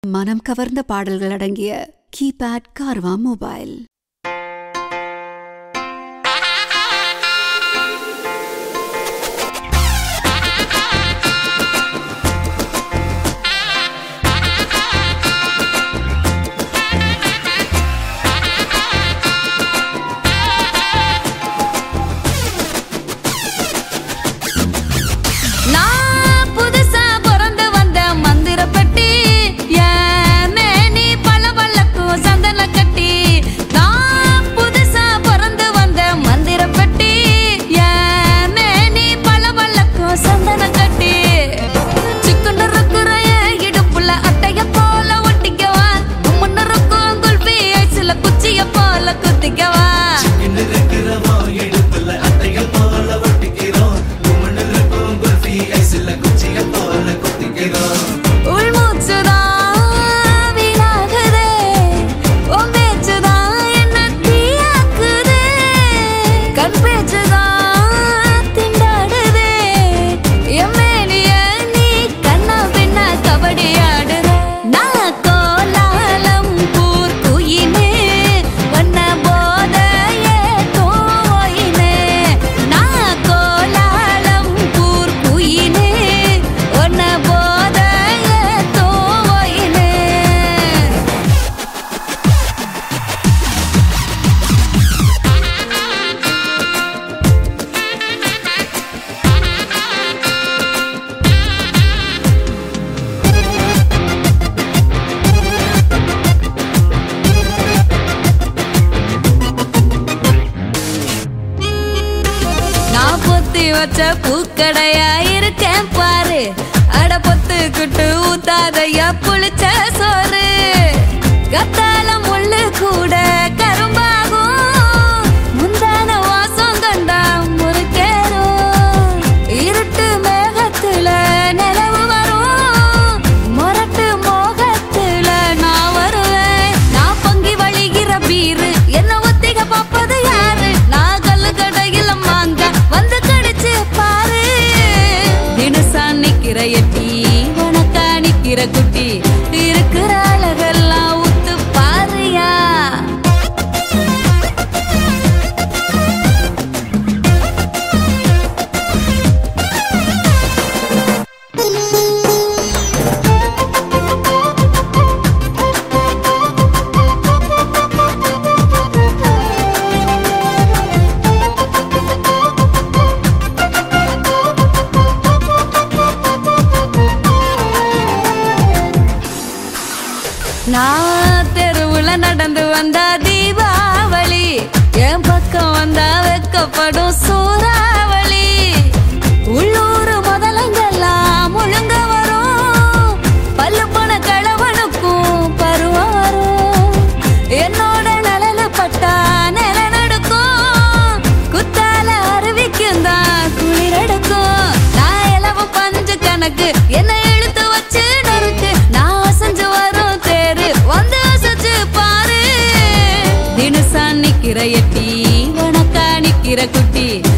மனம் கவர்ந்த பாடல்கள் அடங்கிய கீபேட் கார்வா மொபைல் நான் புதுசா பிறந்து வந்த மந்திர பெட்டி என் மேனி பளபளக்கும் சந்தன கட்டி நான் புதுசா பிறந்து வந்த மந்திர பெட்டி என் மேனி பளபளக்கும் சந்தன கட்டி சிக்கன் இருக்கிற என் இடுப்புல அட்டைய போல ஒட்டிக்கவா முன்ன இருக்கும் குல்பி ஐஸ்ல குச்சிய போல குத்திக்கவா உள்மூச்சுதான் வீணாகுதே உன் பேச்சுதான் என்ன தீயாக்குதே கண் பேச்சுதான் திண்டாடுதே என் மேனிய நீ கண்ணா பின்னா கபடி ஆடுற நான் கோலாலம் பூர் குயினே வண்ண போதையே தோயினே நான் கோலாலம் பூர் குயினே ஒன்ன போதையே தோயினே நான் பொத்தி வச்ச பூக்கடையா இருக்கேன் பாரு அட பொத்துக்கிட்டு ஊத்தாதையா புளிச்ச சோறு கத்தால முள்ளு கூட கரும்பாகும் முந்தான வாசம் கண்டா முறுக்கேறும் இருட்டு மேகத்துல நிலவு வரும் மொரட்டு மோகத்துல நான் வருவேன் நான் பொங்கி வழிகிற பீரு என்ன ஒத்திக பாப்பது யாரு நான் கல்லு கடையில மாங்க வந்து கடிச்சு பாரு தினசா நிக்கிற எட்டி உனக்கா நிக்கிற குட்டி இருக்கிற அழகெல்லாம் உத்து பாருயா நான் தெருவுல நடந்து வந்தா தீபாவளி என் பக்கம் வந்தா வெக்கப்படும் சூறாவளி உள்ளூர் முதலங்கெல்லாம் முழுங்க வரும் பல்லு போன கிழவனுக்கும் பருவம் வரும் என்னோட நிழல பட்டா நில நடுக்கும் குத்தால அருவிக்கும் தான் குளிரெடுக்கும் நான் இலவம் பஞ்சு கணக்கு என்ன இழுத்து வச்சு நறுக்கு நான் அசைஞ்சு வரும் தேரு வந்து அசைச்சு பாரு தினசா நிக்கிற எட்டி உனக்கா நிக்கிற குட்டி